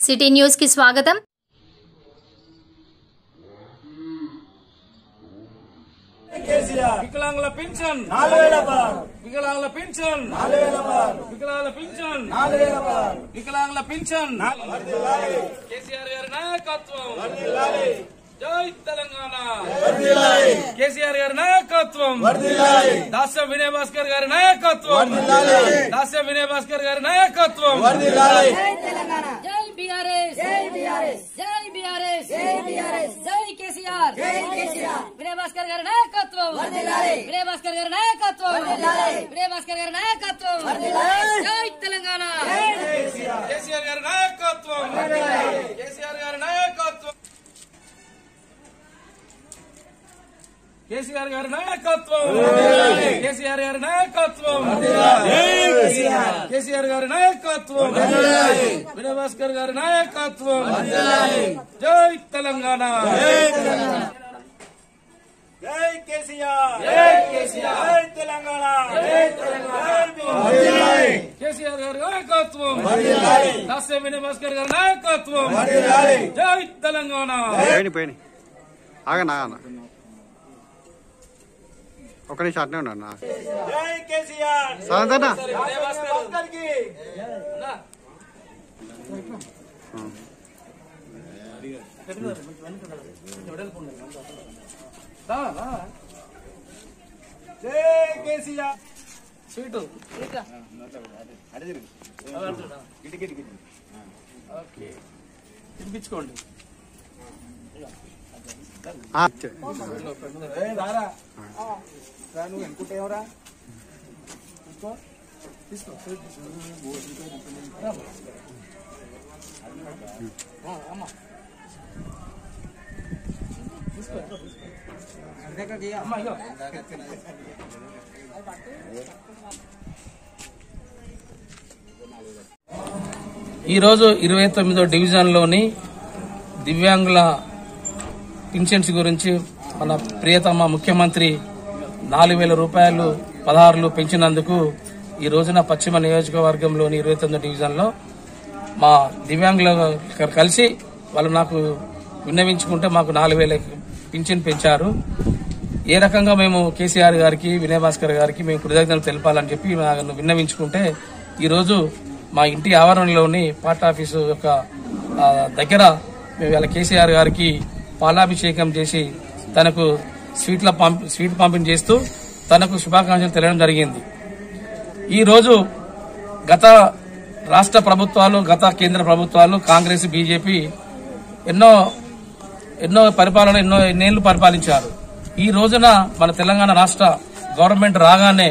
City news కి స్వాగతం కేసీఆర్ వికలాంగుల పింఛన్ నాలుగు వేల బార్ వికలాంగుల పింఛన్ నాలుగు వేల బార్ వికలాంగుల పింఛన్ నాలుగు వేల బార్ వికలాంగుల పింఛన్ వర్ధిల్లాలి కేసీఆర్ గారి నాయకత్వం వర్ధిల్లాలి జై తెలంగాణ వర్ధిల్లాలి కేసీఆర్ గారి నాయకత్వం వర్ధిల్లాలి దాస్యం వినయ్ భాస్కర్ గారి నాయకత్వం వర్ధిల్లాలి దాస్యం వినయ్ భాస్కర్ గారి నాయకత్వం వర్ధిల్లాలి జై బీఆర్ఎస్ జై బీఆర్ఎస్ జై బీఆర్ఎస్ జై బీఆర్ఎస్ జై కేసీఆర్ జై కేసీఆర్ వినయ్ భాస్కర్ గారి నాయకత్వం వర్ధిల్లాలి వినయ్ భాస్కర్ గారి నాయకత్వం వర్ధిల్లాలి వినయ్ భాస్కర్ గారి నాయకత్వం వర్ధిల్లాలి జై తెలంగాణ కేసీఆర్ గారి నాయకత్వం కేసీఆర్ గారి నాయకత్వం కేసీఆర్ గారి నాయకత్వం కేసీఆర్ గారి నాయకత్వం కేసీఆర్ గారి నాయకత్వం వినయ్ భాస్కర్ గారి నాయకత్వం జై తెలంగాణ జై కేసీఆర్ జై కేసీఆర్ జై తెలంగాణ జై తెలంగాణ కేసీఆర్ గారి నాయకత్వం వర్ధిల్లాలి దాస్య వినయ్ భాస్కర్ గారి నాయకత్వం వర్ధిల్లాలి జై తెలంగాణ పోయిన పోయిన ఆగనా ఆగనా ఒక్క నిమిషం అట్నే ఉన్నా అన్న. జై కేసీఆర్ సరేనా వినయ్ భాస్కర్ భాస్కర్ కి అన్నా. రా, రా. జై కేసీఆర్ స్వీటు ఓకే తినిపించుకోండి ఆ, చె- ఏయ్, రారా రా, నువ్వు ఎన్నుకుంటేవరా తీసుకో తీసుకో స్వీట్ తీసుకో. ఆ, అమ్మ తీసుకో అమ్మ ఇగో ఈరోజు ఇరవై తొమ్మిదో డివిజన్లోని దివ్యాంగుల పింఛన్స్ గురించి మన ప్రియతమ ముఖ్యమంత్రి నాలుగు వేల రూపాయలు పదహారులు పెంచినందుకు ఈ రోజున పశ్చిమ నియోజకవర్గంలోని ఇరవై తొమ్మిదో డివిజన్లో మా దివ్యాంగుల కలిసి వాళ్ళు నాకు విన్నవించుకుంటే మాకు నాలుగు వేల పింఛన్ పెంచారు ఏ రకంగా మేము కేసీఆర్ గారికి వినయ్ భాస్కర్ గారికి మేము కృతజ్ఞతలు తెలపాలని చెప్పి నాకు విన్నవించుకుంటే ఈరోజు మా ఇంటి ఆవరణలోని పార్ట్ ఆఫీసు యొక్క ఆ, దగ్గర మేము ఇలా కేసీఆర్ గారికి పాలాభిషేకం చేసి తనకు స్వీట్ల పంపి స్వీట్ పంపిణీ చేస్తూ తనకు శుభాకాంక్షలు తెలియడం జరిగింది ఈ రోజు గత రాష్ట్ర ప్రభుత్వాలు గత కేంద్ర ప్రభుత్వాలు కాంగ్రెస్ బీజేపీ ఎన్నో ఎన్నో పరిపాలన ఎన్నో ఎన్నేళ్లు పరిపాలించారు ఈ రోజున మన తెలంగాణ రాష్ట్ర గవర్నమెంట్ రాగానే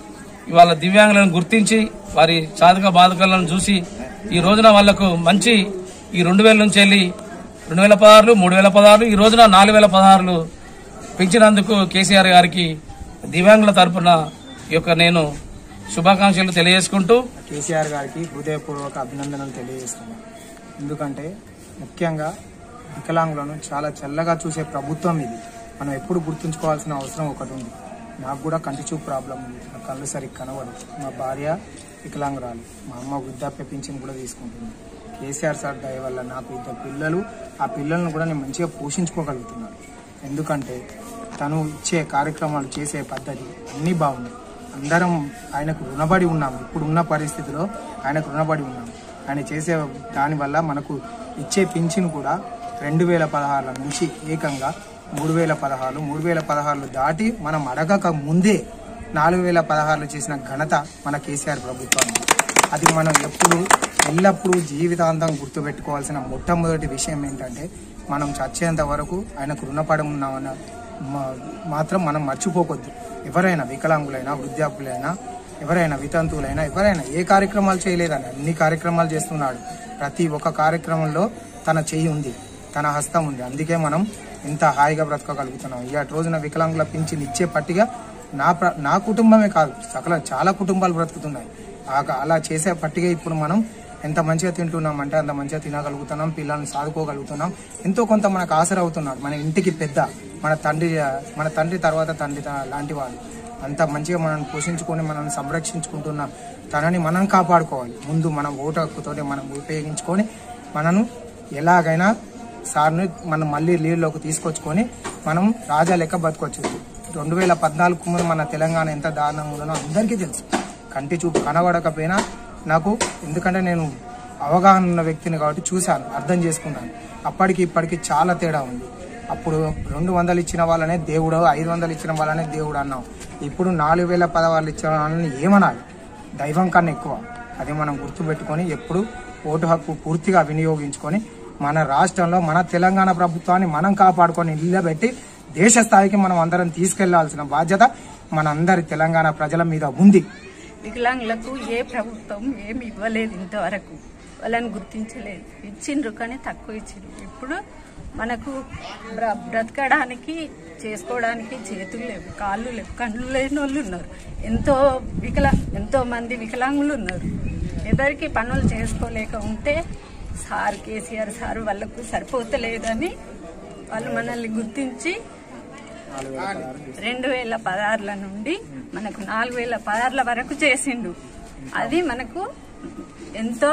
ఇవాళ దివ్యాంగులను గుర్తించి వారి సాధక బాధకాలను చూసి ఈ రోజున వాళ్లకు మంచి ఈ రెండు వేల నుంచి వెళ్ళి రెండు వేల పదహారులు మూడు వేల పదహారులు ఈ రోజున నాలుగు వేల పదహారులు పెంచినందుకు కేసీఆర్ గారికి దివ్యాంగుల తరపున ఈ యొక్క నేను శుభాకాంక్షలు తెలియజేసుకుంటూ కేసీఆర్ గారికి హృదయపూర్వక అభినందనలు తెలియజేస్తున్నాను ఎందుకంటే ముఖ్యంగా వికలాంగులను చాలా చల్లగా చూసే ప్రభుత్వం ఇది మనం ఎప్పుడు గుర్తుంచుకోవాల్సిన అవసరం ఒకటి ఉంది నాకు కూడా కంటి చూపు ప్రాబ్లం ఉంది నా కళ్ళు సరిగ్గా కనబడు మా భార్య వికలాంగురాలు మా అమ్మ వృద్ధాప్య పింఛన్ కూడా తీసుకుంటుంది కేసీఆర్ సార్ దయ వల్ల నాకు ఇద్దరు పిల్లలు ఆ పిల్లలను కూడా నేను మంచిగా పోషించుకోగలుగుతున్నాను ఎందుకంటే తను ఇచ్చే కార్యక్రమాలు చేసే పద్ధతి అన్నీ బాగున్నాయి అందరం ఆయనకు రుణపడి ఉన్నాం ఇప్పుడున్న పరిస్థితిలో ఆయనకు రుణపడి ఉన్నాం ఆయన చేసే దానివల్ల మనకు ఇచ్చే పింఛన్ కూడా రెండు వేల పదహారుల నుంచి ఏకంగా మూడు వేల పదహారు మూడు వేల పదహారులు దాటి మనం అడగక ముందే నాలుగు వేల పదహారులు చేసిన ఘనత మన కేసీఆర్ ప్రభుత్వానికి అది మనం ఎప్పుడు ఎల్లప్పుడూ జీవితాంతం గుర్తుపెట్టుకోవాల్సిన మొట్టమొదటి విషయం ఏంటంటే మనం చచ్చేంత వరకు ఆయనకు రుణపడి ఉన్నామన్న మా- మాత్రం మనం మర్చిపోకొద్దు ఎవరైనా వికలాంగులైనా వృద్ధాపులైనా ఎవరైనా వితంతువులైనా ఎవరైనా ఏ కార్యక్రమాలు చేయలేదని అన్ని కార్యక్రమాలు చేస్తున్నాడు ప్రతి ఒక్క కార్యక్రమంలో తన చెయ్యి ఉంది తన హస్తం ఉంది అందుకే మనం ఇంత హాయిగా బ్రతకగలుగుతున్నాం ఇవాటి రోజున వికలాంగుల పింఛన్ ఇచ్చే పట్టిగా నా ప్ర- నా కుటుంబమే కాదు సకల చాలా కుటుంబాలు బ్రతుకుతున్నాయి ఆ- అలా చేసే పట్టిగా ఇప్పుడు మనం ఎంత మంచిగా తింటున్నాం అంటే అంత మంచిగా తినగలుగుతున్నాం పిల్లల్ని సాదుకోగలుగుతున్నాం ఎంతో కొంత మనకు ఆసర అవుతున్నాడు మన ఇంటికి పెద్ద మన తండ్రి మన తండ్రి తర్వాత తండ్రి త- లాంటి వాడు అంత మంచిగా మనల్ని పోషించుకొని మనల్ని సంరక్షించుకుంటున్న తనని మనం కాపాడుకోవాలి ముందు మనం ఓటు హక్కుతోటి మనం ఉపయోగించుకొని మనను ఎలాగైనా సార్ని మనం మళ్ళీ లీడ్లోకి తీసుకొచ్చుకొని మనం రాజా లెక్క బతకొచ్చు రెండు వేల పద్నాలుగు ముందు మన తెలంగాణ ఎంత దారుణంగా ఉందో అందరికీ తెలుసు కంటి చూపు కనబడకపోయినా నాకు ఎందుకంటే నేను అవగాహన ఉన్న వ్యక్తిని కాబట్టి చూశాను అర్థం చేసుకున్నాను అప్పటికి ఇప్పటికి చాలా తేడా ఉంది అప్పుడు రెండు వందలు ఇచ్చిన వాళ్ళనే దేవుడు ఐదు వందలు ఇచ్చిన వాళ్ళనే దేవుడు అన్నాం ఇప్పుడు నాలుగు వేల పదవాళ్ళు ఇచ్చిన వాళ్ళని ఏమనాలి దైవం కన్నా ఎక్కువ అది మనం గుర్తుపెట్టుకొని ఎప్పుడు ఓటు హక్కు పూర్తిగా వినియోగించుకొని మన రాష్ట్రంలో మన తెలంగాణ ప్రభుత్వాన్ని మనం కాపాడుకొని నిలబెట్టి దేశ స్థాయికి మనం అందరం తీసుకెళ్లాల్సిన బాధ్యత మనందరి తెలంగాణ ప్రజల మీద ఉంది వికలాంగులకు ఏ ప్రభుత్వం ఏమి ఇవ్వలేదు ఇంతవరకు వాళ్ళని గుర్తించలేదు ఇచ్చిండ్రు కానీ తక్కువ ఇచ్చిండ్రు ఇప్పుడు మనకు బ్ర- బ్రతకడానికి చేసుకోవడానికి చేతులు లేవు కాళ్ళు లేవు కళ్ళు లేని వాళ్ళు ఉన్నారు ఎంతో వికలా ఎంతో మంది వికలాంగులు ఉన్నారు ఎవరికి పనులు చేసుకోలేక ఉంటే సార్ కేసీఆర్ సార్ వాళ్ళకు సరిపోతలేదని వాళ్ళు మనల్ని గుర్తించి రెండు వేల పదహారుల నుండి మనకు నాలుగు వేల పదహారుల వరకు చేసిండు అది మనకు ఎంతో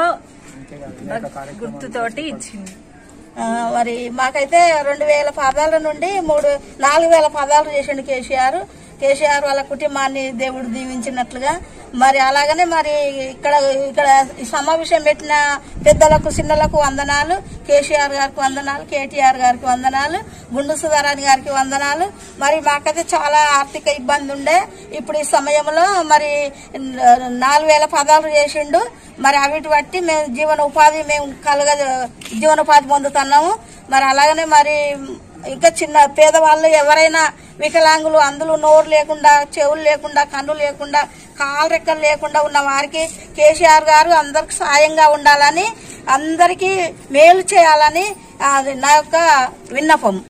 గుర్తుతోటి ఇచ్చింది ఆ, మరి మాకైతే రెండు వేల పదాల నుండి మూడు నాలుగు వేల పదాలు చేసిండు కేసీఆర్ కేసీఆర్ వాళ్ళ కుటుంబాన్ని దేవుడు దీవించినట్లుగా మరి అలాగనే మరి ఇక్కడ ఇక్కడ ఈ సమావేశం పెట్టిన పెద్దలకు చిన్నలకు వందనాలు కేసీఆర్ గారికి వందనాలు కేటీఆర్ గారికి వందనాలు గుండు సుధారాణి గారికి వందనాలు మరి మాకైతే చాలా ఆర్థిక ఇబ్బంది ఉండే ఇప్పుడు ఈ సమయంలో మరి నాలుగు వేల పదాలు చేసిండు మరి అవిటి బట్టి మేము జీవన ఉపాధి మేము కలుగ జీవనోపాధి పొందుతున్నాము మరి అలాగనే మరి ఇంకా చిన్న పేదవాళ్ళు ఎవరైనా వికలాంగులు అందులో నోరు లేకుండా చెవులు లేకుండా కన్ను లేకుండా కాలు రెక్కలు లేకుండా ఉన్న వారికి కేసీఆర్ గారు అందరికి సాయంగా ఉండాలని అందరికీ మేలు చేయాలని ఆ, నా యొక్క విన్నపం